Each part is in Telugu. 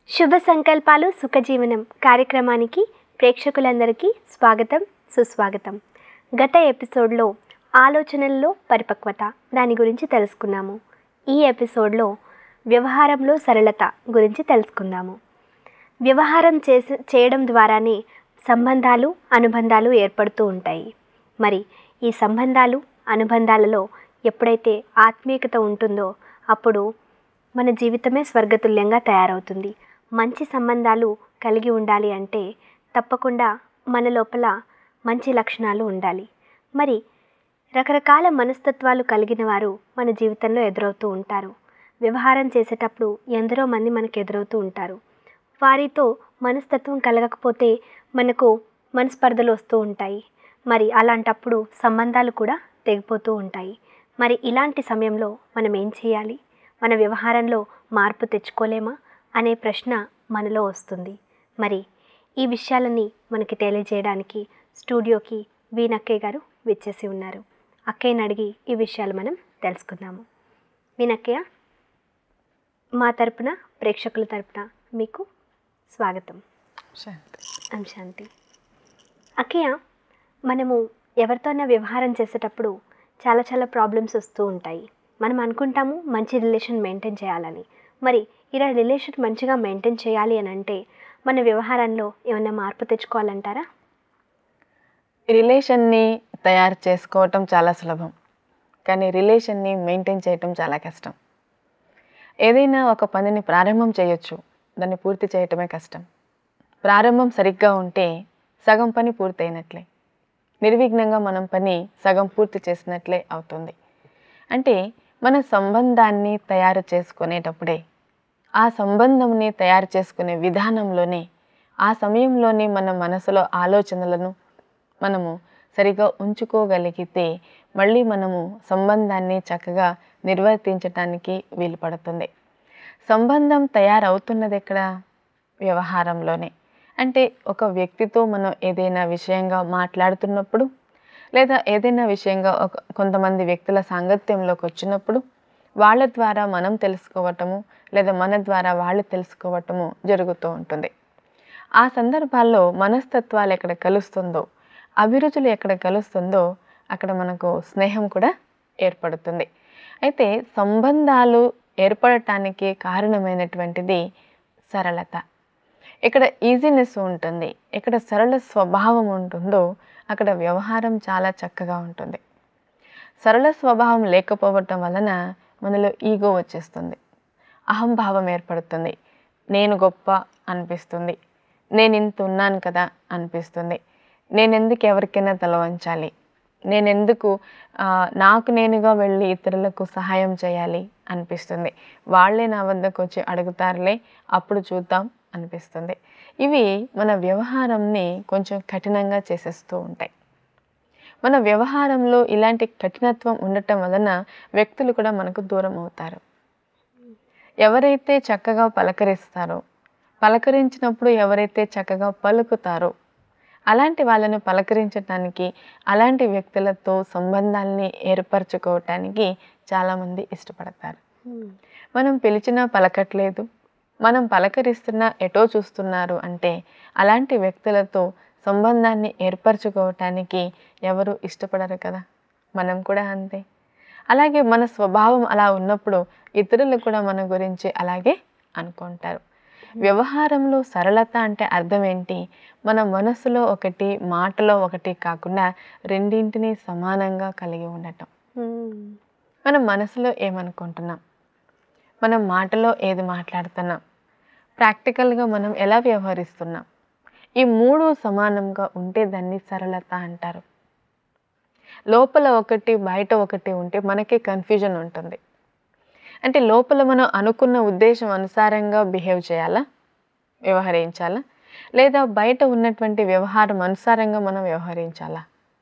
శుభ సంకల్పాలు సుఖజీవనం కార్యక్రమానికి ప్రేక్షకులందరికీ స్వాగతం సుస్వాగతం గత ఎపిసోడ్లో ఆలోచనల్లో పరిపక్వత దాని గురించి తెలుసుకున్నాము ఈ ఎపిసోడ్లో వ్యవహారంలో సరళత గురించి తెలుసుకుందాము వ్యవహారం చేసి చేయడం ద్వారానే సంబంధాలు అనుబంధాలు ఏర్పడుతూ ఉంటాయి మరి ఈ సంబంధాలు అనుబంధాలలో ఎప్పుడైతే ఆత్మీయత ఉంటుందో అప్పుడు మన జీవితమే స్వర్గతుల్యంగా తయారవుతుంది మంచి సంబంధాలు కలిగి ఉండాలి అంటే తప్పకుండా మన లోపల మంచి లక్షణాలు ఉండాలి మరి రకరకాల మనస్తత్వాలు కలిగిన వారు మన జీవితంలో ఎదురవుతూ ఉంటారు వ్యవహారం చేసేటప్పుడు ఎందరో మంది మనకు ఎదురవుతూ ఉంటారు వారితో మనస్తత్వం కలగకపోతే మనకు మనస్పర్ధలు వస్తూ ఉంటాయి మరి అలాంటప్పుడు సంబంధాలు కూడా తెగిపోతూ ఉంటాయి మరి ఇలాంటి సమయంలో మనం ఏం చేయాలి మన వ్యవహారంలో మార్పు తెచ్చుకోలేమా అనే ప్రశ్న మనలో వస్తుంది మరి ఈ విషయాలన్నీ మనకి తెలియజేయడానికి స్టూడియోకి వీనక్కయ్య గారు విచ్చేసి ఉన్నారు అక్కయ్యని అడిగి ఈ విషయాలు మనం తెలుసుకుందాము వీనక్కయ్య మా తరపున ప్రేక్షకుల తరపున మీకు స్వాగతం శాంతి అంశాంతి అక్కయ్య మనము ఎవరితోనైనా వ్యవహారం చేసేటప్పుడు చాలా చాలా ప్రాబ్లమ్స్ వస్తూ ఉంటాయి మనం అనుకుంటాము మంచి రిలేషన్ మెయింటైన్ చేయాలని మరి ఇలా రిలేషన్ మంచిగా మెయింటైన్ చేయాలి అని అంటే మన వ్యవహారంలో ఏమైనా మార్పు తెచ్చుకోవాలంటారా రిలేషన్ని తయారు చేసుకోవటం చాలా సులభం కానీ రిలేషన్ని మెయింటైన్ చేయటం చాలా కష్టం ఏదైనా ఒక పనిని ప్రారంభం చేయొచ్చు దాన్ని పూర్తి చేయటమే కష్టం ప్రారంభం సరిగ్గా ఉంటే సగం పని పూర్తయినట్లే నిర్విఘ్నంగా మనం పని సగం పూర్తి చేసినట్లే అవుతుంది అంటే మన సంబంధాన్ని తయారు చేసుకునేటప్పుడే ఆ సంబంధంని తయారు చేసుకునే విధానంలోనే ఆ సమయంలోనే మన మనసులో ఆలోచనలను మనము సరిగా ఉంచుకోగలిగితే మళ్ళీ మనము సంబంధాన్ని చక్కగా నిర్వర్తించటానికి వీలు పడుతుంది సంబంధం తయారవుతున్నది ఎక్కడ వ్యవహారంలోనే అంటే ఒక వ్యక్తితో మనం ఏదైనా విషయంగా మాట్లాడుతున్నప్పుడు లేదా ఏదైనా విషయంగా ఒక కొంతమంది వ్యక్తుల సాంగత్యంలోకి వచ్చినప్పుడు వాళ్ళ ద్వారా మనం తెలుసుకోవటము లేదా మన ద్వారా వాళ్ళు తెలుసుకోవటము జరుగుతూ ఉంటుంది ఆ సందర్భాల్లో మనస్తత్వాలు ఎక్కడ కలుస్తుందో అభిరుచులు ఎక్కడ కలుస్తుందో అక్కడ మనకు స్నేహం కూడా ఏర్పడుతుంది అయితే సంబంధాలు ఏర్పడటానికి కారణమైనటువంటిది సరళత ఇక్కడ ఈజీనెస్ ఉంటుంది ఎక్కడ సరళ స్వభావం ఉంటుందో అక్కడ వ్యవహారం చాలా చక్కగా ఉంటుంది సరళ స్వభావం లేకపోవటం వలన మనలో ఈగో వచ్చేస్తుంది అహంభావం ఏర్పడుతుంది నేను గొప్ప అనిపిస్తుంది నేను ఇంత ఉన్నాను కదా అనిపిస్తుంది నేను ఎందుకు ఎవరికైనా తల వంచాలి నేను ఎందుకు ఆ, నాకు నేనుగా వెళ్ళి ఇతరులకు సహాయం చేయాలి అనిపిస్తుంది వాళ్ళే నా వద్దకు వచ్చి అడుగుతారులే అప్పుడు చూద్దాం అనిపిస్తుంది ఇవి మన వ్యవహారంని కొంచెం కఠినంగా చేసేస్తూ ఉంటాయి మన వ్యవహారంలో ఇలాంటి కఠినత్వం ఉండటం వలన వ్యక్తులు కూడా మనకు దూరం అవుతారు ఎవరైతే చక్కగా పలకరిస్తారో పలకరించినప్పుడు ఎవరైతే చక్కగా పలుకుతారో అలాంటి వాళ్ళను పలకరించటానికి అలాంటి వ్యక్తులతో సంబంధాల్ని ఏర్పరచుకోవటానికి చాలామంది ఇష్టపడతారు మనం పిలిచినా పలకట్లేదు మనం పలకరిస్తున్నా ఎటో చూస్తున్నారు అంటే అలాంటి వ్యక్తులతో సంబంధాన్ని ఏర్పరచుకోవటానికి ఎవరు ఇష్టపడరు కదా మనం కూడా అంతే అలాగే మన స్వభావం అలా ఉన్నప్పుడు ఇతరులు కూడా మన గురించి అలాగే అనుకుంటారు వ్యవహారంలో సరళత అంటే అర్థం ఏంటి మన మనసులో ఒకటి మాటలో ఒకటి కాకుండా రెండింటిని సమానంగా కలిగి ఉండటం మనం మనసులో ఏమనుకుంటున్నాం మనం మాటలో ఏది మాట్లాడుతున్నాం ప్రాక్టికల్గా మనం ఎలా వ్యవహరిస్తున్నాం ఈ మూడు సమానంగా ఉంటే దాన్ని సరళత అంటారు లోపల ఒకటి బయట ఒకటి ఉంటే మనకి కన్ఫ్యూజన్ ఉంటుంది అంటే లోపల మనం అనుకున్న ఉద్దేశం అనుసారంగా బిహేవ్ చేయాలా వ్యవహరించాలా లేదా బయట ఉన్నటువంటి వ్యవహారం అనుసారంగా మనం వ్యవహరించాలా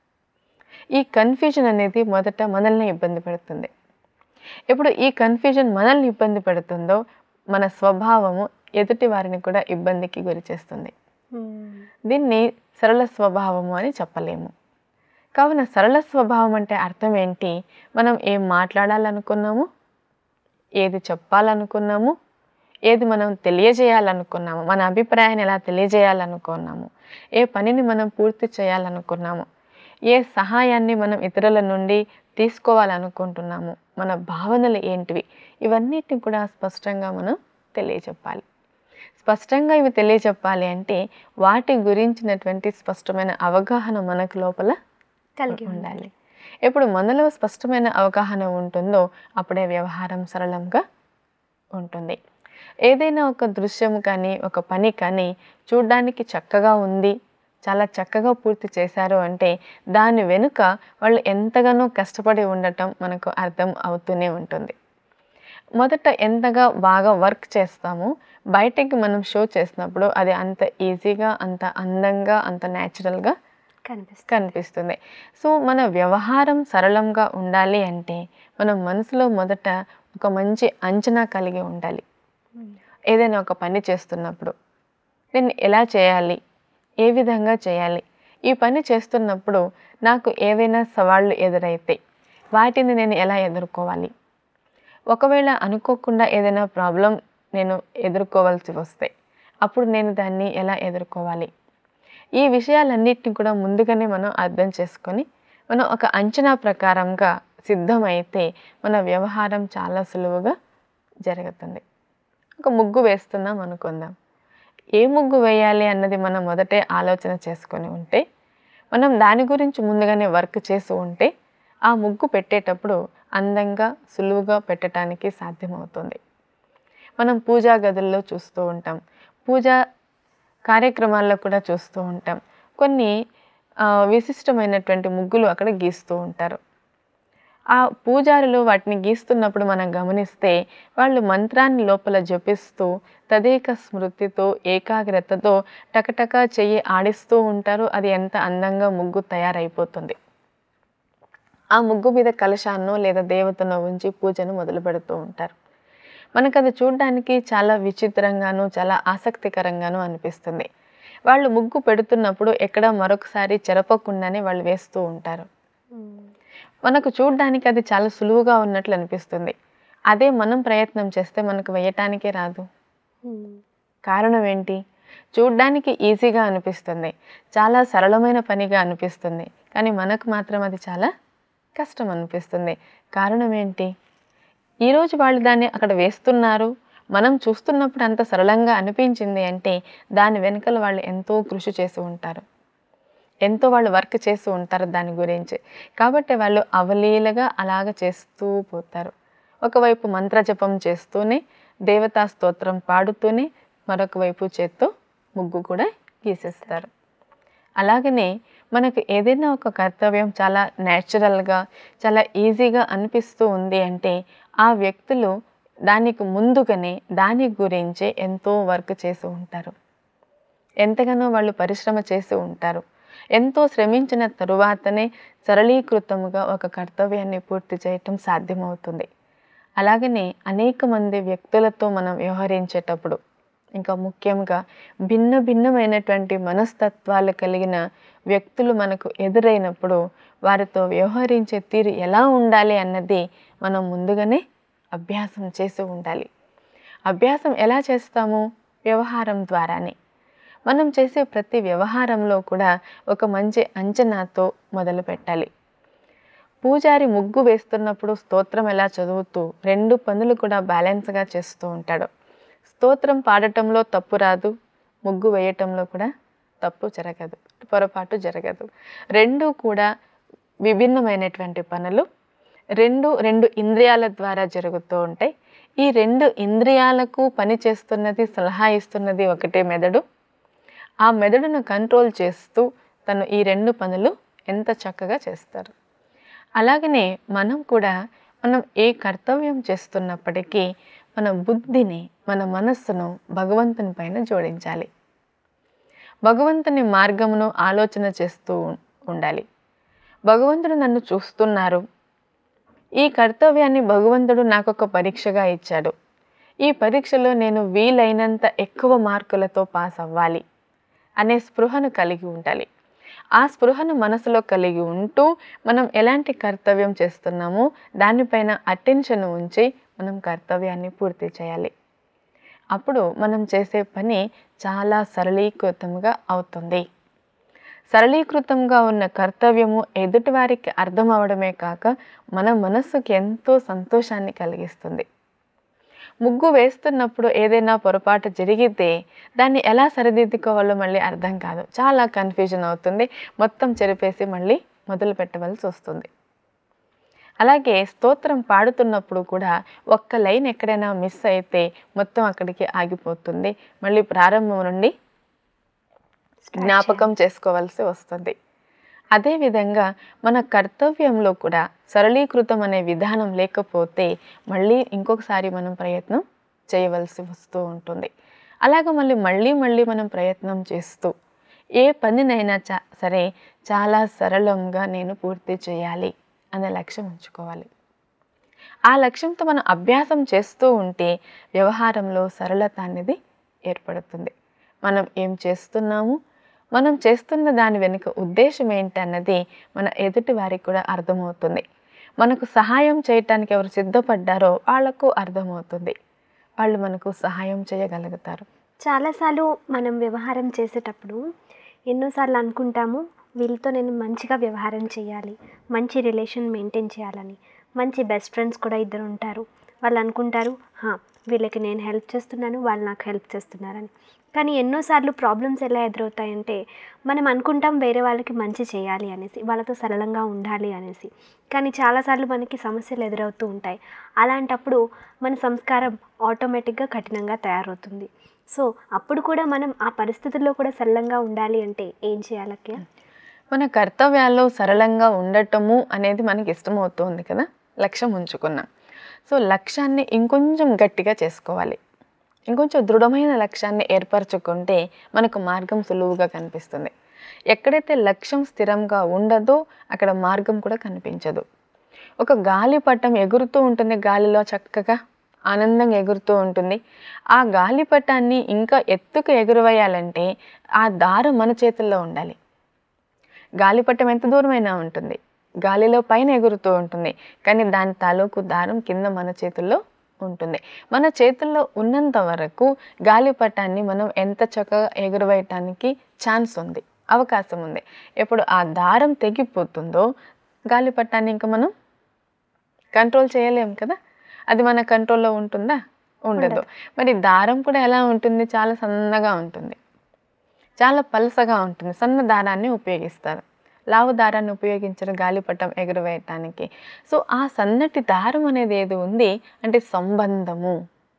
ఈ కన్ఫ్యూజన్ అనేది మొదట మనల్ని ఇబ్బంది పెడుతుంది ఇప్పుడు ఈ కన్ఫ్యూజన్ మనల్ని ఇబ్బంది పెడుతుందో మన స్వభావము ఎదుటి వారిని కూడా ఇబ్బందికి గురి చేస్తుంది దీన్ని సరళ స్వభావము అని చెప్పలేము కావున సరళ స్వభావం అంటే అర్థం ఏంటి మనం ఏం మాట్లాడాలనుకున్నాము ఏది చెప్పాలనుకున్నాము ఏది మనం తెలియజేయాలనుకున్నాము మన అభిప్రాయాన్ని ఎలా తెలియజేయాలనుకున్నాము ఏ పనిని మనం పూర్తి చేయాలనుకున్నాము ఏ సహాయాన్ని మనం ఇతరుల నుండి తీసుకోవాలనుకుంటున్నాము మన భావనలు ఏంటివి ఇవన్నిటిని కూడా స్పష్టంగా మనం తెలియచెప్పాలి స్పష్టంగా ఇవి తెలియచెప్పాలి అంటే వాటి గురించినటువంటి స్పష్టమైన అవగాహన మనకు లోపల కలిగి ఉండాలి ఎప్పుడు మనలో స్పష్టమైన అవగాహన ఉంటుందో అప్పుడే వ్యవహారం సరళంగా ఉంటుంది ఏదైనా ఒక దృశ్యం కానీ ఒక పని కానీ చూడ్డానికి చక్కగా ఉంది చాలా చక్కగా పూర్తి చేశారు అంటే దాని వెనుక వాళ్ళు ఎంతగానో కష్టపడి ఉండటం మనకు అర్థం అవుతూనే ఉంటుంది మొదట ఎంతగా బాగా వర్క్ చేస్తామో బయటకి మనం షో చేసినప్పుడు అది అంత ఈజీగా అంత అందంగా అంత న్యాచురల్గా కనిపిస్తుంది కనిపిస్తుంది సో మన వ్యవహారం సరళంగా ఉండాలి అంటే మనం మనసులో మొదట ఒక మంచి అంచనా కలిగి ఉండాలి ఏదైనా ఒక పని చేస్తున్నప్పుడు నేను ఎలా చేయాలి ఏ విధంగా చేయాలి ఈ పని చేస్తున్నప్పుడు నాకు ఏవైనా సవాళ్ళు ఎదురైతే వాటిని నేను ఎలా ఎదుర్కోవాలి ఒకవేళ అనుకోకుండా ఏదైనా ప్రాబ్లం నేను ఎదుర్కోవాల్సి వస్తే అప్పుడు నేను దాన్ని ఎలా ఎదుర్కోవాలి ఈ విషయాలన్నిటిని కూడా ముందుగానే మనం అర్థం చేసుకొని మనం ఒక అంచనా ప్రకారంగా సిద్ధమైతే మన వ్యవహారం చాలా సులువుగా జరుగుతుంది ఒక ముగ్గు వేస్తున్నాం అనుకుందాం ఏ ముగ్గు వేయాలి అన్నది మనం మొదటే ఆలోచన చేసుకొని ఉంటే మనం దాని గురించి ముందుగానే వర్క్ చేసి ఉంటే ఆ ముగ్గు పెట్టేటప్పుడు అందంగా సులువుగా పెట్టడానికి సాధ్యమవుతుంది మనం పూజా గదుల్లో చూస్తూ ఉంటాం పూజా కార్యక్రమాల్లో కూడా చూస్తూ ఉంటాం కొన్ని ఆ, విశిష్టమైనటువంటి ముగ్గులు అక్కడ గీస్తూ ఉంటారు ఆ పూజారులు వాటిని గీస్తున్నప్పుడు మనం గమనిస్తే వాళ్ళు మంత్రాన్ని లోపల జపిస్తూ తదేక స్మృతితో ఏకాగ్రతతో టకటక చెయ్యి ఆడిస్తూ ఉంటారు అది ఎంత అందంగా ముగ్గు తయారైపోతుంది ఆ ముగ్గు మీద కలశాన్నో లేదా దేవతనో ఉంచి పూజను మొదలు పెడుతూ ఉంటారు మనకు అది చూడడానికి చాలా విచిత్రంగాను చాలా ఆసక్తికరంగాను అనిపిస్తుంది వాళ్ళు ముగ్గు పెడుతున్నప్పుడు ఎక్కడ మరొకసారి చెరపకుండానే వాళ్ళు వేస్తూ ఉంటారు మనకు చూడడానికి అది చాలా సులువుగా ఉన్నట్లు అనిపిస్తుంది అదే మనం ప్రయత్నం చేస్తే మనకు వేయటానికే రాదు కారణం ఏంటి చూడ్డానికి ఈజీగా అనిపిస్తుంది చాలా సరళమైన పనిగా అనిపిస్తుంది కానీ మనకు మాత్రం అది చాలా కష్టం అనిపిస్తుంది కారణం ఏంటి ఈరోజు వాళ్ళు దాన్ని అక్కడ వేస్తున్నారు మనం చూస్తున్నప్పుడు అంత సరళంగా అనిపించింది అంటే దాని వెనుకల వాళ్ళు ఎంతో కృషి చేసి ఉంటారు ఎంతో వాళ్ళు వర్క్ చేస్తూ ఉంటారు దాని గురించి కాబట్టి వాళ్ళు అవలీలగా అలాగ చేస్తూ పోతారు ఒకవైపు మంత్రజపం చేస్తూనే దేవతా స్తోత్రం పాడుతూనే మరొక వైపు చేత్తో ముగ్గు కూడా గీసేస్తారు అలాగనే మనకు ఏదైనా ఒక కర్తవ్యం చాలా న్యాచురల్గా చాలా ఈజీగా అనిపిస్తూ ఉంది అంటే ఆ వ్యక్తులు దానికి ముందుగానే దాని గురించే ఎంతో వర్క్ చేసి ఉంటారు ఎంతగానో వాళ్ళు పరిశ్రమ చేసి ఉంటారు ఎంతో శ్రమించిన తరువాతనే సరళీకృతముగా ఒక కర్తవ్యాన్ని పూర్తి చేయటం సాధ్యమవుతుంది అలాగనే అనేక మంది వ్యక్తులతో మనం వ్యవహరించేటప్పుడు ఇంకా ముఖ్యంగా భిన్న భిన్నమైనటువంటి మనస్తత్వాలు కలిగిన వ్యక్తులు మనకు ఎదురైనప్పుడు వారితో వ్యవహరించే తీరు ఎలా ఉండాలి అన్నది మనం ముందుగానే అభ్యాసం చేసి ఉండాలి అభ్యాసం ఎలా చేస్తాము వ్యవహారం ద్వారానే మనం చేసే ప్రతి వ్యవహారంలో కూడా ఒక మంచి అంచనాతో మొదలు పెట్టాలి పూజారి ముగ్గు వేస్తున్నప్పుడు స్తోత్రం ఎలా చదువుతూ రెండు పనులు కూడా బ్యాలెన్స్గా చేస్తూ ఉంటాడు స్తోత్రం పాడటంలో తప్పు రాదు ముగ్గు వేయటంలో కూడా తప్పు జరగదు పొరపాటు జరగదు రెండు కూడా విభిన్నమైనటువంటి పనులు రెండు రెండు ఇంద్రియాల ద్వారా జరుగుతూ ఉంటాయి ఈ రెండు ఇంద్రియాలకు పని చేస్తున్నది సలహా ఇస్తున్నది ఒకటే మెదడు ఆ మెదడును కంట్రోల్ చేస్తూ తను ఈ రెండు పనులు ఎంత చక్కగా చేస్తారు అలాగనే మనం కూడా మనం ఏ కర్తవ్యం చేస్తున్నప్పటికీ మన బుద్ధిని మన మనస్సును భగవంతుని పైన జోడించాలి భగవంతుని మార్గమును ఆలోచన చేస్తూ ఉం- ఉండాలి భగవంతుడు నన్ను చూస్తున్నారు ఈ కర్తవ్యాన్ని భగవంతుడు నాకు ఒక పరీక్షగా ఇచ్చాడు ఈ పరీక్షలో నేను వీలైనంత ఎక్కువ మార్కులతో పాస్ అవ్వాలి అనే స్పృహను కలిగి ఉండాలి ఆ స్పృహను మనసులో కలిగి ఉంటూ మనం ఎలాంటి కర్తవ్యం చేస్తున్నామో దానిపైన అటెన్షన్ ఉంచి మనం కర్తవ్యాన్ని పూర్తి చేయాలి అప్పుడు మనం చేసే పని చాలా సరళీకృతంగా అవుతుంది సరళీకృతంగా ఉన్న కర్తవ్యము ఎదుటివారికి అర్థం అవడమే కాక మన మనస్సుకి ఎంతో సంతోషాన్ని కలిగిస్తుంది ముగ్గు వేస్తున్నప్పుడు ఏదైనా పొరపాటు జరిగితే దాన్ని ఎలా సరిదిద్దుకోవాలో మళ్ళీ అర్థం కాదు చాలా కన్ఫ్యూజన్ అవుతుంది మొత్తం చెరిపేసి మళ్ళీ మొదలు పెట్టవలసి వస్తుంది అలాగే స్తోత్రం పాడుతున్నప్పుడు కూడా ఒక్క లైన్ ఎక్కడైనా మిస్ అయితే మొత్తం అక్కడికి ఆగిపోతుంది మళ్ళీ ప్రారంభం నుండి జ్ఞాపకం చేసుకోవాల్సి వస్తుంది అదేవిధంగా మన కర్తవ్యంలో కూడా సరళీకృతం అనే విధానం లేకపోతే మళ్ళీ ఇంకొకసారి మనం ప్రయత్నం చేయవలసి వస్తూ ఉంటుంది అలాగ మళ్ళీ మళ్ళీ మళ్ళీ మనం ప్రయత్నం చేస్తూ ఏ పనినైనా చా సరే చాలా సరళంగా నేను పూర్తి చేయాలి అనే లక్ష్యం ఉంచుకోవాలి ఆ లక్ష్యంతో మనం అభ్యాసం చేస్తూ ఉంటే వ్యవహారంలో సరళత అనేది ఏర్పడుతుంది మనం ఏం చేస్తున్నాము మనం చేస్తున్న దాని వెనుక ఉద్దేశం ఏంటన్నది మన ఎదుటి వారికి కూడా అర్థమవుతుంది మనకు సహాయం చేయటానికి ఎవరు సిద్ధపడ్డారో వాళ్లకు అర్థమవుతుంది వాళ్ళు మనకు సహాయం చేయగలుగుతారు చాలాసార్లు మనం వ్యవహారం చేసేటప్పుడు ఎన్నోసార్లు అనుకుంటాము వీళ్ళతో నేను మంచిగా వ్యవహారం చేయాలి మంచి రిలేషన్ మెయింటైన్ చేయాలని మంచి బెస్ట్ ఫ్రెండ్స్ కూడా ఇద్దరు ఉంటారు వాళ్ళు అనుకుంటారు "హా, వీళ్ళకి నేను హెల్ప్ చేస్తున్నాను వాళ్ళు నాకు హెల్ప్ చేస్తున్నారని కానీ ఎన్నోసార్లు ప్రాబ్లమ్స్ ఎలా ఎదురవుతాయంటే మనం అనుకుంటాం వేరే వాళ్ళకి మంచి చేయాలి అనేసి వాళ్ళతో సరళంగా ఉండాలి అనేసి కానీ చాలాసార్లు మనకి సమస్యలు ఎదురవుతూ ఉంటాయి అలాంటప్పుడు మన సంస్కారం ఆటోమేటిక్గా కఠినంగా తయారవుతుంది సో అప్పుడు కూడా మనం ఆ పరిస్థితుల్లో కూడా సరళంగా ఉండాలి అంటే ఏం చేయాలకే మన కర్తవ్యాల్లో సరళంగా ఉండటము అనేది మనకి ఇష్టమవుతుంది కదా లక్ష్యం ఉంచుకున్నాం సో లక్ష్యాన్ని ఇంకొంచెం గట్టిగా చేసుకోవాలి ఇంకొంచెం దృఢమైన లక్ష్యాన్ని ఏర్పరచుకుంటే మనకు మార్గం సులువుగా కనిపిస్తుంది ఎక్కడైతే లక్ష్యం స్థిరంగా ఉండదో అక్కడ మార్గం కూడా కనిపించదు ఒక గాలిపటం ఎగురుతూ ఉంటుంది గాలిలో చక్కగా ఆనందంగా ఎగురుతూ ఉంటుంది ఆ గాలిపటాన్ని ఇంకా ఎత్తుకు ఎగురవేయాలంటే ఆ దారం మన చేతుల్లో ఉండాలి గాలిపటం ఎంత దూరమైనా ఉంటుంది గాలిలో పైన ఎగురుతూ ఉంటుంది కానీ దాని తాలూకు దారం కింద మన చేతుల్లో ఉంటుంది మన చేతుల్లో ఉన్నంత వరకు గాలిపటాన్ని మనం ఎంత చక్కగా ఎగురవేయటానికి ఛాన్స్ ఉంది అవకాశం ఉంది ఎప్పుడు ఆ దారం తెగిపోతుందో గాలిపటాన్ని ఇంకా మనం కంట్రోల్ చేయలేం కదా అది మన కంట్రోల్లో ఉంటుందా ఉండదు మరి దారం కూడా ఎలా ఉంటుంది చాలా సన్నగా ఉంటుంది చాలా పలసగా ఉంటుంది సన్న దారాన్ని ఉపయోగిస్తారు లావు దారాన్ని ఉపయోగించరు గాలిపటం ఎగురవేయటానికి సో ఆ సన్నటి దారం అనేది ఏది ఉంది అంటే సంబంధము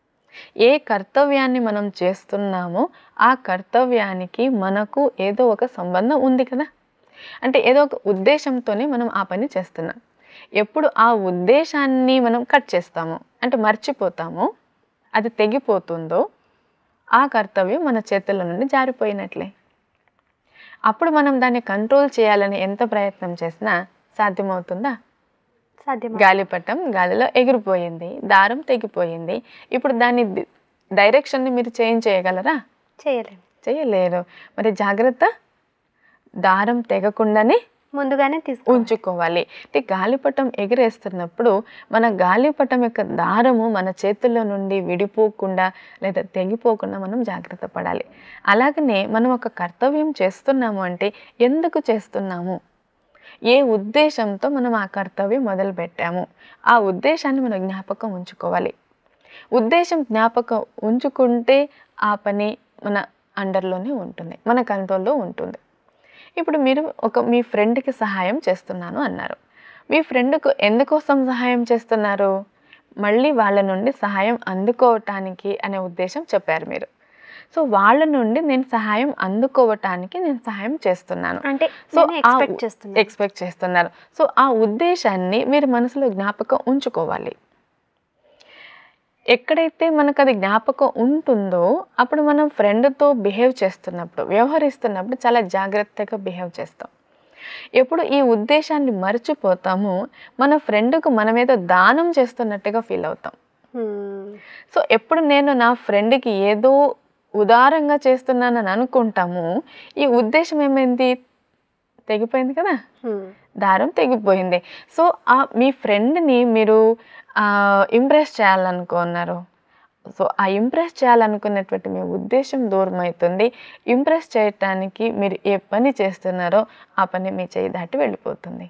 ఏ కర్తవ్యాన్ని మనం చేస్తున్నామో ఆ కర్తవ్యానికి మనకు ఏదో ఒక సంబంధం ఉంది కదా అంటే ఏదో ఒక ఉద్దేశంతోనే మనం ఆ పని చేస్తున్నాం ఎప్పుడు ఆ ఉద్దేశాన్ని మనం కట్ చేస్తామో అంటే మర్చిపోతామో అది తెగిపోతుందో ఆ కర్తవ్యం మన చేతుల నుండి జారిపోయినట్లే అప్పుడు మనం దాన్ని కంట్రోల్ చేయాలని ఎంత ప్రయత్నం చేసినా సాధ్యమవుతుందా సాధ్యం గాలిపటం గాలిలో ఎగిరిపోయింది దారం తెగిపోయింది ఇప్పుడు దాని ది- డైరెక్షన్ని మీరు చేంజ్ చేయగలరా చేయలేము చేయలేరు మరి జాగ్రత్త దారం తెగకుండానే ముందుగానే తీసుకో ఉంచుకోవాలి అంటే గాలిపటం ఎగిరేస్తున్నప్పుడు మన గాలిపటం యొక్క దారము మన చేతుల్లో నుండి విడిపోకుండా లేదా తెగిపోకుండా మనం జాగ్రత్త పడాలి అలాగనే మనం ఒక కర్తవ్యం చేస్తున్నాము అంటే ఎందుకు చేస్తున్నాము ఏ ఉద్దేశంతో మనం ఆ కర్తవ్యం మొదలు పెట్టాము ఆ ఉద్దేశాన్ని మనం జ్ఞాపకం ఉంచుకోవాలి ఉద్దేశం జ్ఞాపకం ఉంచుకుంటే ఆ పని మన అండర్లోనే ఉంటుంది మన కంట్రోల్లో ఉంటుంది ఇప్పుడు మీరు ఒక మీ ఫ్రెండ్కి సహాయం చేస్తున్నాను అన్నారు మీ ఫ్రెండ్కు ఎందుకోసం సహాయం చేస్తున్నారు మళ్ళీ వాళ్ళ నుండి సహాయం అందుకోవటానికి అనే ఉద్దేశం చెప్పారు మీరు సో వాళ్ళ నుండి నేను సహాయం అందుకోవటానికి నేను సహాయం చేస్తున్నాను అంటే సో నేను ఆ ఎక్స్పెక్ట్ ఉ- చేస్తున్నాను ఎక్స్పెక్ట్ చేస్తున్నారు సో ఆ ఉద్దేశాన్ని మీరు మనసులో జ్ఞాపకం ఉంచుకోవాలి ఎక్కడైతే మనకు అది జ్ఞాపకం ఉంటుందో అప్పుడు మనం ఫ్రెండ్తో బిహేవ్ చేస్తున్నప్పుడు వ్యవహరిస్తున్నప్పుడు చాలా జాగ్రత్తగా బిహేవ్ చేస్తాం ఎప్పుడు ఈ ఉద్దేశాన్ని మర్చిపోతామో మన ఫ్రెండ్కు మనం ఏదో దానం చేస్తున్నట్టుగా ఫీల్ అవుతాం హ్మ్. సో ఎప్పుడు నేను నా ఫ్రెండ్కి ఏదో ఉదారంగా చేస్తున్నానని అనుకుంటాము ఈ ఉద్దేశం ఏమైంది తెగిపోయింది కదా హ్మ్. దారం తెగిపోయింది సో ఆ మీ ఫ్రెండ్ని మీరు ఇంప్రెస్ చేయాలనుకున్నారు సో ఆ ఇంప్రెస్ చేయాలనుకున్నటువంటి మీ ఉద్దేశం దూరం అవుతుంది ఇంప్రెస్ చేయటానికి మీరు ఏ పని చేస్తున్నారో ఆ పని మీ చేయి దాటి వెళ్ళిపోతుంది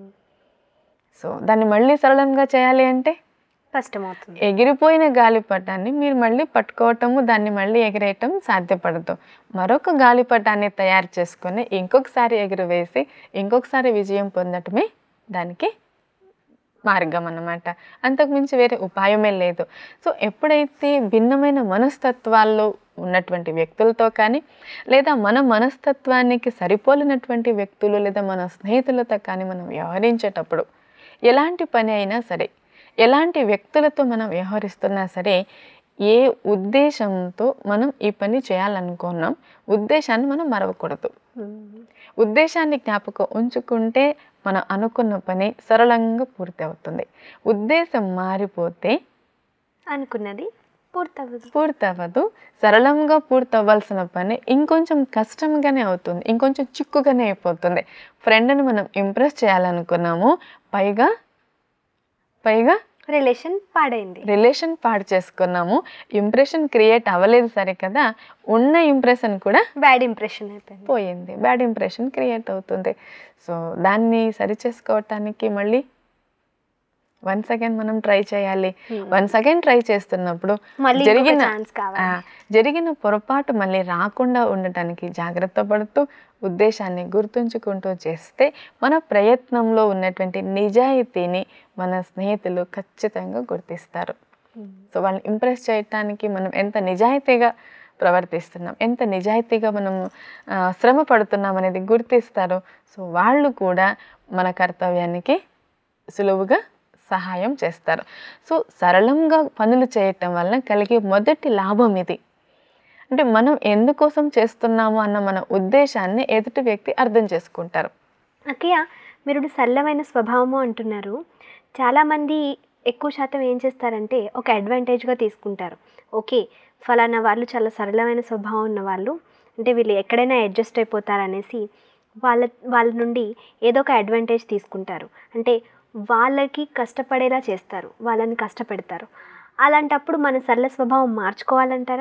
సో దాన్ని మళ్ళీ సరళంగా చేయాలి అంటే కష్టమవుతుంది ఎగిరిపోయిన గాలిపటాన్ని మీరు మళ్ళీ పట్టుకోవటము దాన్ని మళ్ళీ ఎగిరేయటం సాధ్యపడదు మరొక గాలిపటాన్ని తయారు చేసుకొని ఇంకొకసారి ఎగురవేసి ఇంకొకసారి విజయం పొందటమే దానికి మార్గం అన్నమాట అంతకుమించి వేరే ఉపాయమే లేదు సో ఎప్పుడైతే భిన్నమైన మనస్తత్వాల్లో ఉన్నటువంటి వ్యక్తులతో కానీ లేదా మన మనస్తత్వానికి సరిపోలినటువంటి వ్యక్తులు లేదా మన స్నేహితులతో కానీ మనం వ్యవహరించేటప్పుడు ఎలాంటి పని అయినా సరే ఎలాంటి వ్యక్తులతో మనం వ్యవహరిస్తున్నా సరే ఏ ఉద్దేశంతో మనం ఈ పని చేయాలనుకున్నాం ఉద్దేశాన్ని మనం మరవకూడదు ఉద్దేశాన్ని జ్ఞాపకం ఉంచుకుంటే మనం అనుకున్న పని సరళంగా పూర్తి అవుతుంది ఉద్దేశం మారిపోతే అనుకున్నది పూర్తవ్వదు పూర్తవ్వదు సరళంగా పూర్తవ్వాల్సిన పని ఇంకొంచెం కష్టంగానే అవుతుంది ఇంకొంచెం చిక్కుగానే అయిపోతుంది ఫ్రెండ్ని మనం ఇంప్రెస్ చేయాలనుకున్నాము పైగా పైగా రిలేషన్ పాడైంది రిలేషన్ పాడు చేసుకున్నాము ఇంప్రెషన్ క్రియేట్ అవ్వలేదు సరే కదా ఉన్న ఇంప్రెషన్ కూడా బ్యాడ్ ఇంప్రెషన్ అయిపోయింది పోయింది బ్యాడ్ ఇంప్రెషన్ క్రియేట్ అవుతుంది సో దాన్ని సరి చేసుకోవటానికి మళ్ళీ వన్స్ అగైన్ మనం ట్రై చేయాలి వన్స్ అగైన్ ట్రై చేస్తున్నప్పుడు మళ్ళీ జరిగిన ఛాన్స్ ఆ, కావాలి జరిగిన పొరపాటు మళ్ళీ రాకుండా ఉండటానికి జాగ్రత్త పడుతూ ఉద్దేశాన్ని గుర్తుంచుకుంటూ చేస్తే మన ప్రయత్నంలో ఉన్నటువంటి నిజాయితీని మన స్నేహితులు ఖచ్చితంగా గుర్తిస్తారు సో వాళ్ళని ఇంప్రెస్ చేయటానికి మనం ఎంత నిజాయితీగా ప్రవర్తిస్తున్నాం ఎంత నిజాయితీగా మనం ఆ, శ్రమ పడుతున్నాం అనేది గుర్తిస్తారు సో వాళ్ళు కూడా మన కర్తవ్యానికి సులువుగా సహాయం చేస్తారు సో సరళంగా పనులు చేయటం వల్ల కలిగే మొదటి లాభం ఇది అంటే మనం ఎందుకోసం చేస్తున్నాము అన్న మన ఉద్దేశాన్ని ఎదుటి వ్యక్తి అర్థం చేసుకుంటారు అక్కయ్య మీరు సరళమైన స్వభావము అంటున్నారు చాలామంది ఎక్కువ శాతం ఏం చేస్తారంటే ఒక అడ్వాంటేజ్గా తీసుకుంటారు ఓకే ఫలానా వాళ్ళు చాలా సరళమైన స్వభావం ఉన్న వాళ్ళు అంటే వీళ్ళు ఎక్కడైనా అడ్జస్ట్ అయిపోతారనేసి వాళ్ళ వాళ్ళ నుండి ఏదో ఒక అడ్వాంటేజ్ తీసుకుంటారు అంటే వాళ్ళకి కష్టపడేలా చేస్తారు వాళ్ళని కష్టపెడతారు అలాంటప్పుడు మన సరళ స్వభావం మార్చుకోవాలంటారా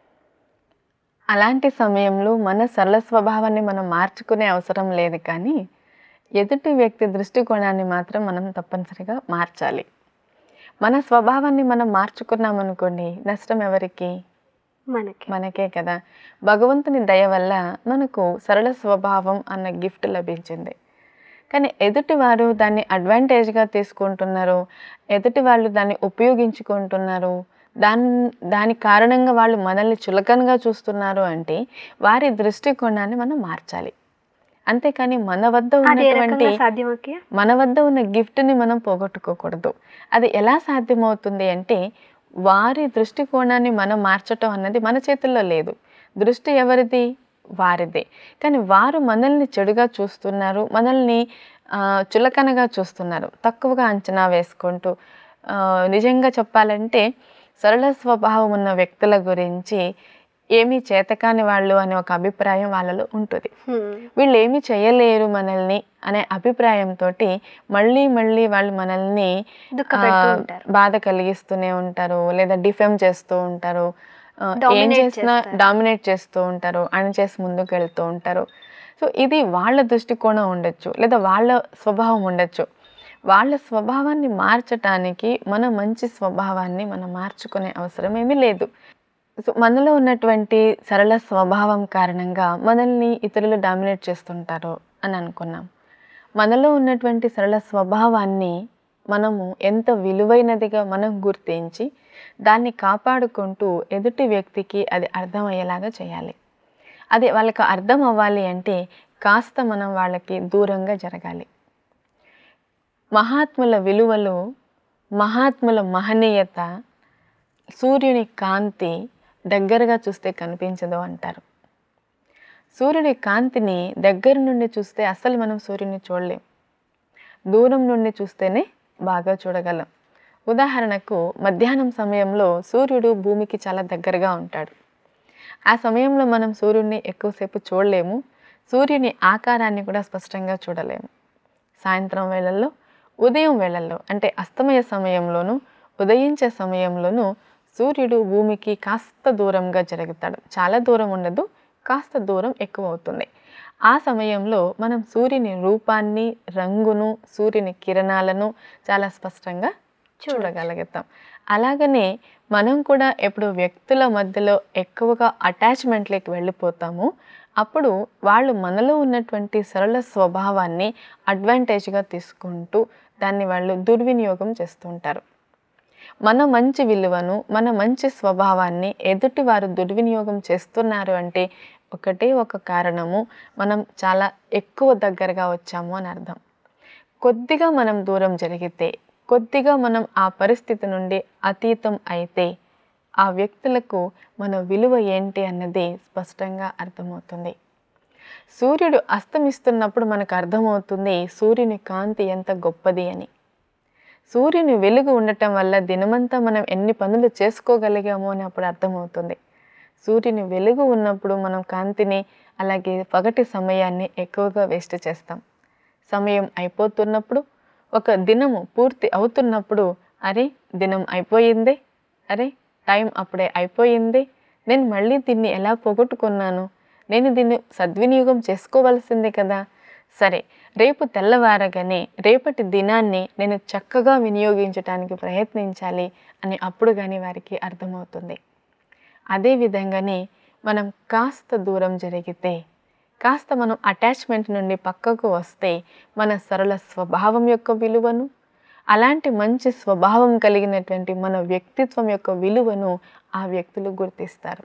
అలాంటి సమయంలో మన సరళ స్వభావాన్ని మనం మార్చుకునే అవసరం లేదు కానీ ఎదుటి వ్యక్తి దృష్టికోణాన్ని మాత్రం మనం తప్పనిసరిగా మార్చాలి మన స్వభావాన్ని మనం మార్చుకున్నామనుకోండి నష్టం ఎవరికి మనకి మనకే కదా భగవంతుని దయ వల్ల మనకు సరళ స్వభావం అన్న గిఫ్ట్ లభించింది కానీ ఎదుటి వారు దాన్ని అడ్వాంటేజ్గా తీసుకుంటున్నారు ఎదుటి వాళ్ళు దాన్ని ఉపయోగించుకుంటున్నారు దాని దాని కారణంగా వాళ్ళు మనల్ని చులకనగా చూస్తున్నారు అంటే వారి దృష్టికోణాన్ని మనం మార్చాలి అంతేకాని మన వద్ద అది ఏ ఉన్నటువంటి రకంగా సాధ్యం అక్కయ్య మన వద్ద ఉన్న గిఫ్ట్ని మనం పోగొట్టుకోకూడదు అది ఎలా సాధ్యమవుతుంది అంటే వారి దృష్టికోణాన్ని మనం మార్చటం అన్నది మన చేతుల్లో లేదు దృష్టి ఎవరిది వారిదే కానీ వారు మనల్ని చెడుగా చూస్తున్నారు మనల్ని ఆ, చులకనగా చూస్తున్నారు తక్కువగా అంచనా వేసుకుంటూ ఆ, నిజంగా చెప్పాలంటే సరళ స్వభావం ఉన్న వ్యక్తుల గురించి ఏమీ చేతకాని వాళ్ళు అనే ఒక అభిప్రాయం వాళ్ళలో ఉంటుంది హ్మ్. వీళ్ళు ఏమీ చేయలేరు మనల్ని అనే అభిప్రాయంతో మళ్ళీ మళ్ళీ వాళ్ళు మనల్ని దుఃఖపెడుతూ ఆ, ఉంటారు బాధ కలిగిస్తూనే ఉంటారు లేదా డిఫెమ్ చేస్తూ ఉంటారు ఆ, ఏం Dominate చేసినా చేస్తారు. డామినేట్ చేస్తూ ఉంటారు అణచేసి ముందుకు వెళ్తూ ఉంటారు సో ఇది వాళ్ళ దృష్టికోణం ఉండొచ్చు లేదా వాళ్ళ స్వభావం ఉండొచ్చు వాళ్ళ స్వభావాన్ని మార్చటానికి మన మంచి స్వభావాన్ని మనం మార్చుకునే అవసరం ఏమీ లేదు సో మనలో ఉన్నటువంటి సరళ స్వభావం కారణంగా మనల్ని ఇతరులు డామినేట్ చేస్తుంటారు అని అనుకున్నాం మనలో ఉన్నటువంటి సరళ స్వభావాన్ని మనము ఎంత విలువైనదిగా మనం గుర్తించి దాన్ని కాపాడుకుంటూ ఎదుటి వ్యక్తికి అది అర్థమయ్యేలాగా చేయాలి అది వాళ్ళకి అర్థం అవ్వాలి అంటే కాస్త మనం వాళ్ళకి దూరంగా జరగాలి మహాత్ముల విలువలు మహాత్ముల మహనీయత సూర్యుని కాంతి దగ్గరగా చూస్తే కనిపించదు అంటారు సూర్యుడి కాంతిని దగ్గర నుండి చూస్తే అసలు మనం సూర్యుని చూడలేం దూరం నుండి చూస్తేనే బాగా చూడగలం ఉదాహరణకు మధ్యాహ్నం సమయంలో సూర్యుడు భూమికి చాలా దగ్గరగా ఉంటాడు ఆ సమయంలో మనం సూర్యుడిని ఎక్కువసేపు చూడలేము సూర్యుని ఆకారాన్ని కూడా స్పష్టంగా చూడలేము సాయంత్రం వేళల్లో ఉదయం వేళల్లో అంటే అస్తమయ సమయంలోనూ ఉదయించే సమయంలోనూ సూర్యుడు భూమికి కాస్త దూరంగా జరుగుతాడు చాలా దూరం ఉండదు కాస్త దూరం ఎక్కువ అవుతుంది ఆ సమయంలో మనం సూర్యుని రూపాన్ని రంగును సూర్యుని కిరణాలను చాలా స్పష్టంగా చూడగలుగుతాం అలాగనే మనం కూడా ఎప్పుడు వ్యక్తుల మధ్యలో ఎక్కువగా అటాచ్మెంట్లోకి వెళ్ళిపోతాము అప్పుడు వాళ్ళు మనలో ఉన్నటువంటి సరళ స్వభావాన్ని అడ్వాంటేజ్గా తీసుకుంటూ దాన్ని వాళ్ళు దుర్వినియోగం చేస్తుంటారు మన మంచి విలువను మన మంచి స్వభావాన్ని ఎదుటి వారు దుర్వినియోగం చేస్తున్నారు అంటే ఒకటే ఒక కారణము మనం చాలా ఎక్కువ దగ్గరగా వచ్చాము అని అర్థం కొద్దిగా మనం దూరం జరిగితే కొద్దిగా మనం ఆ పరిస్థితి నుండి అతీతం అయితే ఆ వ్యక్తులకు మన విలువ ఏంటి అన్నది స్పష్టంగా అర్థమవుతుంది సూర్యుడు అస్తమిస్తున్నప్పుడు మనకు అర్థమవుతుంది సూర్యుని కాంతి ఎంత గొప్పది అని సూర్యుని వెలుగు ఉండటం వల్ల దినమంతా మనం ఎన్ని పనులు చేసుకోగలిగామో అని అప్పుడు అర్థమవుతుంది సూర్యుని వెలుగు ఉన్నప్పుడు మనం కాంతిని అలాగే పగటి సమయాన్ని ఎక్కువగా వేస్ట్ చేస్తాం సమయం అయిపోతున్నప్పుడు ఒక దినము పూర్తి అవుతున్నప్పుడు అరే దినం అయిపోయింది అరే టైం అప్పుడే అయిపోయింది నేను మళ్ళీ దీన్ని ఎలా పోగొట్టుకున్నాను నేను దీన్ని సద్వినియోగం చేసుకోవాల్సిందే కదా సరే రేపు తెల్లవారగానే రేపటి దినాన్ని నేను చక్కగా వినియోగించడానికి ప్రయత్నించాలి అని అప్పుడు కానీ వారికి అర్థమవుతుంది అదే విధంగానే మనం కాస్త దూరం జరిగితే కాస్త మనం అటాచ్మెంట్ నుండి పక్కకు వస్తే మన సరళ స్వభావం యొక్క విలువను అలాంటి మంచి స్వభావం కలిగినటువంటి మన వ్యక్తిత్వం యొక్క విలువను ఆ వ్యక్తులు గుర్తిస్తారు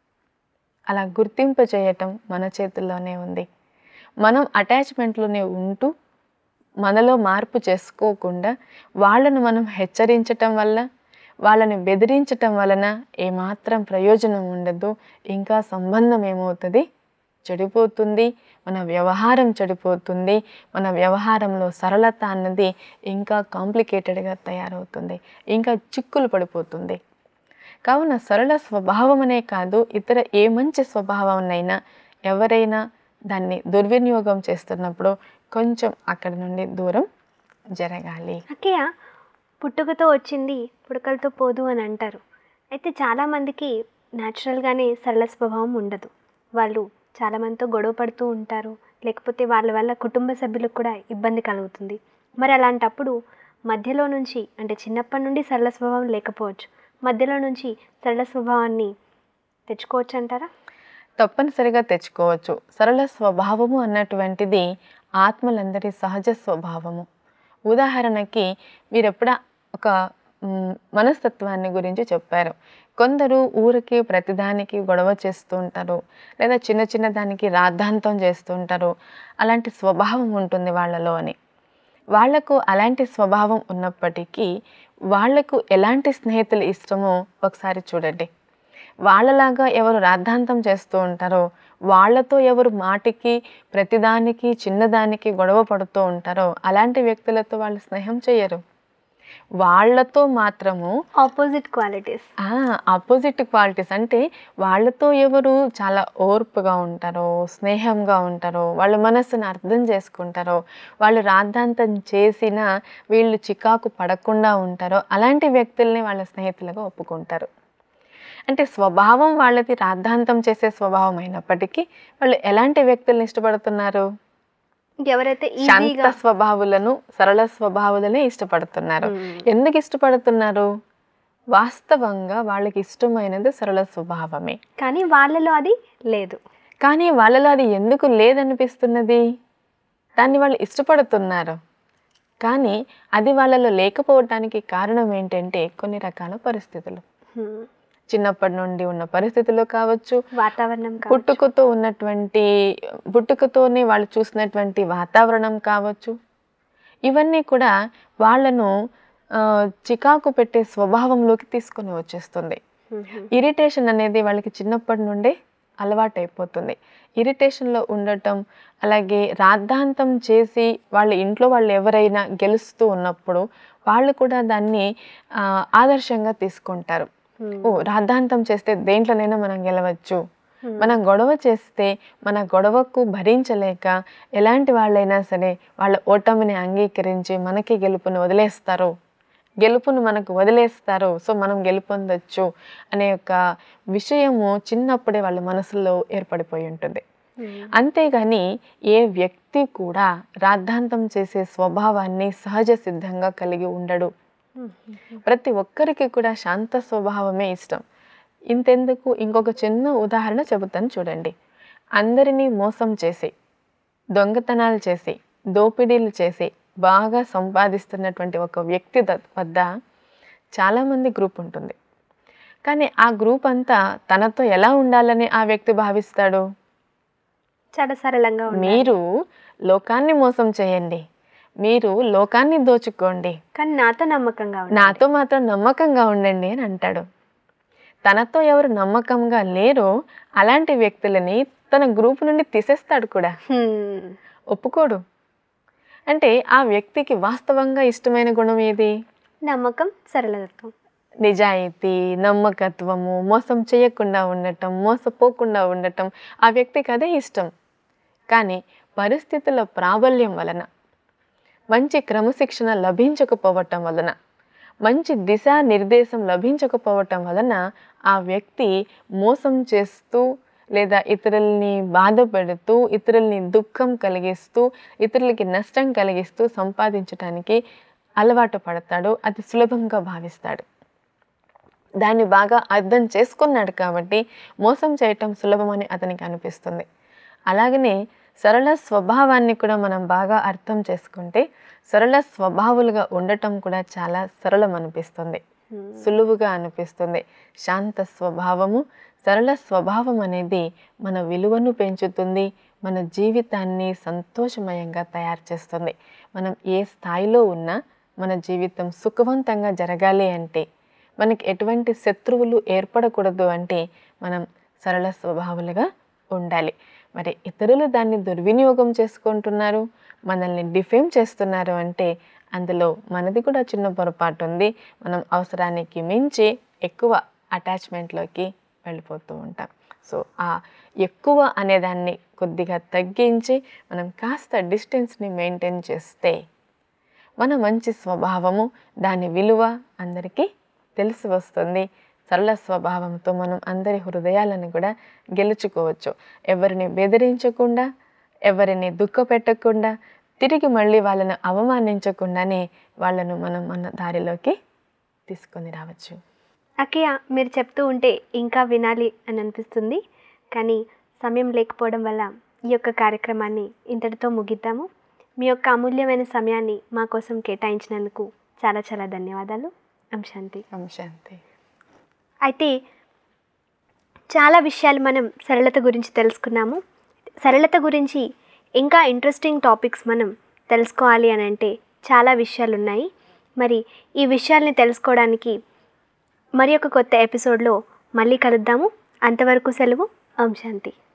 అలా గుర్తింప చేయటం మన చేతుల్లోనే ఉంది మనం అటాచ్మెంట్లోనే ఉంటూ మనలో మార్పు చేసుకోకుండా వాళ్ళను మనం హెచ్చరించటం వల్ల వాళ్ళని బెదిరించటం వలన ఏమాత్రం ప్రయోజనం ఉండదు ఇంకా సంబంధం ఏమవుతుంది చెడిపోతుంది మన వ్యవహారం చెడిపోతుంది మన వ్యవహారంలో సరళత అన్నది ఇంకా కాంప్లికేటెడ్గా తయారవుతుంది ఇంకా చిక్కులు పడిపోతుంది కావున సరళ స్వభావం అనే కాదు ఇతర ఏ మంచి స్వభావంనైనా ఎవరైనా దాన్ని దుర్వినియోగం చేస్తున్నప్పుడు కొంచెం అక్కడి నుండి దూరం జరగాలి అక్కయ్య పుట్టుకతో వచ్చింది పుడకలతో పోదు అని అంటారు అయితే చాలామందికి న్యాచురల్గానే సరళ స్వభావం ఉండదు వాళ్ళు చాలామందితో గొడవ పడుతూ ఉంటారు లేకపోతే వాళ్ళ వల్ల కుటుంబ సభ్యులకు కూడా ఇబ్బంది కలుగుతుంది మరి అలాంటప్పుడు మధ్యలో నుంచి అంటే చిన్నప్పటి నుండి సరళ స్వభావం లేకపోవచ్చు మధ్యలో నుంచి సరళ స్వభావాన్ని తెచ్చుకోవచ్చు అంటారా తప్పనిసరిగా తెచ్చుకోవచ్చు సరళ స్వభావము అన్నటువంటిది ఆత్మలందరి సహజ స్వభావము ఉదాహరణకి మీరు ఎప్పుడా ఒక మ్, మనస్తత్వాన్ని గురించి చెప్పారు కొందరు ఊరికి ప్రతిదానికి గొడవ చేస్తూ ఉంటారు లేదా చిన్న చిన్న దానికి రాద్ధాంతం చేస్తూ ఉంటారు అలాంటి స్వభావం ఉంటుంది వాళ్ళలో అని వాళ్లకు అలాంటి స్వభావం ఉన్నప్పటికీ వాళ్లకు ఎలాంటి స్నేహితులు ఇష్టమో ఒకసారి చూడండి వాళ్ళలాగా ఎవరు రాద్ధాంతం చేస్తూ ఉంటారో వాళ్ళతో ఎవరు మాటికి ప్రతిదానికి చిన్నదానికి గొడవ పడుతూ ఉంటారో అలాంటి వ్యక్తులతో వాళ్ళు స్నేహం చేయరు వాళ్ళతో మాత్రము ఆపోజిట్ క్వాలిటీస్ ఆపోజిట్ క్వాలిటీస్ అంటే వాళ్ళతో ఎవరు చాలా ఓర్పుగా ఉంటారో స్నేహంగా ఉంటారో వాళ్ళ మనస్సును అర్థం చేసుకుంటారో వాళ్ళు రాద్ధాంతం చేసినా వీళ్ళు చికాకు పడకుండా ఉంటారో అలాంటి వ్యక్తుల్ని వాళ్ళ స్నేహితులుగా ఒప్పుకుంటారు అంటే స్వభావం వాళ్ళది రాద్ధాంతం చేసే స్వభావం అయినప్పటికీ వాళ్ళు ఎలాంటి వ్యక్తుల్ని ఇష్టపడుతున్నారు ఎవరైతే శాంత ఈజీగా స్వభావులను సరళ స్వభావులనే ఇష్టపడుతున్నారు ఎందుకు ఇష్టపడుతున్నారు వాస్తవంగా వాళ్ళకి ఇష్టమైనది సరళ స్వభావమే కానీ వాళ్ళలో అది లేదు కానీ వాళ్ళలో అది ఎందుకు లేదనిపిస్తున్నది దాన్ని వాళ్ళు ఇష్టపడుతున్నారు కానీ అది వాళ్ళలో లేకపోవటానికి కారణం ఏంటంటే కొన్ని రకాల పరిస్థితులు హ్మ్. చిన్నప్పటి నుండి ఉన్న పరిస్థితులు కావచ్చు వాతావరణం కావచ్చు. పుట్టుకతో ఉన్నటువంటి పుట్టుకతోనే వాళ్ళు చూసినటువంటి వాతావరణం కావచ్చు ఇవన్నీ కూడా వాళ్ళను ఆ, చికాకు పెట్టే స్వభావంలోకి తీసుకొని వచ్చేస్తుంది హ్మ్, హ్మ్. ఇరిటేషన్ అనేది వాళ్ళకి చిన్నప్పటి నుండే అలవాటైపోతుంది ఇరిటేషన్లో ఉండటం అలాగే రాద్ధాంతం చేసి వాళ్ళ ఇంట్లో వాళ్ళు ఎవరైనా గెలుస్తూ ఉన్నప్పుడు వాళ్ళు కూడా దాన్ని ఆ, ఆదర్శంగా తీసుకుంటారు హ్మ్. ఓ రాద్ధాంతం చేస్తే దేంట్లోనైనా మనం గెలవచ్చు హ్మ్. మనం గొడవ చేస్తే మన గొడవకు భరించలేక ఎలాంటి వాళ్ళైనా సరే వాళ్ళ ఓటమిని అంగీకరించి మనకి గెలుపుని వదిలేస్తారు గెలుపును మనకు వదిలేస్తారు సో మనం గెలుపొందొచ్చు అనే ఒక విషయము చిన్నప్పుడే వాళ్ళ మనసులో ఏర్పడిపోయి ఉంటుంది అంతేగాని ఏ వ్యక్తి కూడా రాద్ధాంతం చేసే స్వభావాన్ని సహజ సిద్ధంగా కలిగి ఉండడు ప్రతి ఒక్కరికి కూడా శాంత స్వభావమే ఇష్టం ఇంతెందుకు ఇంకొక చిన్న ఉదాహరణ చెబుతాను చూడండి అందరినీ మోసం చేసి దొంగతనాలు చేసి దోపిడీలు చేసి బాగా సంపాదిస్తున్నటువంటి ఒక వ్యక్తి ద- వద్ద చాలామంది గ్రూప్ ఉంటుంది కానీ ఆ గ్రూప్ అంతా తనతో ఎలా ఉండాలని ఆ వ్యక్తి భావిస్తాడు చాలా సరళంగా ఉండాలి. మీరు లోకాన్ని మోసం చేయండి మీరు లోకాన్ని దోచుకోండి కానీ నాతో నమ్మకంగా ఉండాలి. నాతో మాత్రం నమ్మకంగా ఉండండి అని అంటాడు తనతో ఎవరు నమ్మకంగా లేరో అలాంటి వ్యక్తులని తన గ్రూప్ నుండి తీసేస్తాడు కూడా హ్మ్. ఒప్పుకోడు అంటే ఆ వ్యక్తికి వాస్తవంగా ఇష్టమైన గుణం ఏది నమ్మకం సరళతత్వం నిజాయితీ నమ్మకత్వము మోసం చేయకుండా ఉండటం మోసపోకుండా ఉండటం ఆ వ్యక్తికి అదే ఇష్టం కానీ పరిస్థితుల ప్రాబల్యం వలన మంచి క్రమశిక్షణ లభించకపోవటం వలన మంచి దిశా నిర్దేశం లభించకపోవటం వలన ఆ వ్యక్తి మోసం చేస్తూ లేదా ఇతరుల్ని బాధ పెడుతూ ఇతరుల్ని దుఃఖం కలిగిస్తూ ఇతరులకి నష్టం కలిగిస్తూ సంపాదించటానికి అలవాటు పడతాడు అది సులభంగా భావిస్తాడు దాన్ని బాగా అర్థం చేసుకున్నాడు కాబట్టి మోసం చేయటం సులభమని అతనికి అనిపిస్తుంది అలాగనే సరళ స్వభావాన్ని కూడా మనం బాగా అర్థం చేసుకుంటే సరళ స్వభావులుగా ఉండటం కూడా చాలా సరళం అనిపిస్తుంది హ్మ్. సులువుగా అనిపిస్తుంది శాంత స్వభావము సరళ స్వభావం అనేది మన విలువను పెంచుతుంది మన జీవితాన్ని సంతోషమయంగా తయారు చేస్తుంది మనం ఏ స్థాయిలో ఉన్నా మన జీవితం సుఖవంతంగా జరగాలి అంటే మనకి ఎటువంటి శత్రువులు ఏర్పడకూడదు అంటే మనం సరళ స్వభావాలుగా ఉండాలి మరి ఇతరులు దాన్ని దుర్వినియోగం చేసుకుంటున్నారు మనల్ని డిఫేమ్ చేస్తున్నారు అంటే అందులో మనది కూడా చిన్న పొరపాటు ఉంది మనం అవసరానికి మించి ఎక్కువ అటాచ్మెంట్లోకి వెళ్ళిపోతూ ఉంటాం సో ఆ ఎక్కువ అనేదాన్ని కొద్దిగా తగ్గించి మనం కాస్త డిస్టెన్స్ని మెయింటైన్ చేస్తే మన మంచి స్వభావము దాని విలువ అందరికీ తెలిసి వస్తుంది సరళ స్వభావంతో మనం అందరి హృదయాలను కూడా గెలుచుకోవచ్చు ఎవరిని బెదిరించకుండా ఎవరిని దుఃఖపెట్టకుండా తిరిగి మళ్ళీ వాళ్ళను అవమానించకుండానే వాళ్ళను మనం మన దారిలోకి తీసుకొని రావచ్చు అక్కయ్య మీరు చెప్తూ ఉంటే ఇంకా వినాలి అని అనిపిస్తుంది కానీ సమయం లేకపోవడం వల్ల ఈ యొక్క కార్యక్రమాన్ని ఇంతటితో ముగిద్దాము మీ యొక్క అమూల్యమైన సమయాన్ని మా కోసం కేటాయించినందుకు చాలా చాలా ధన్యవాదాలు అంశాంతి ఓం శాంతి అయితే చాలా విషయాలు మనం సరళత గురించి తెలుసుకున్నాము సరళత గురించి ఇంకా ఇంట్రెస్టింగ్ టాపిక్స్ మనం తెలుసుకోవాలి అని అంటే చాలా విషయాలు ఉన్నాయి మరి ఈ విషయాల్ని తెలుసుకోవడానికి మరి ఒక కొత్త ఎపిసోడ్లో మళ్ళీ కలుద్దాము అంతవరకు సెలవు ఓం శాంతి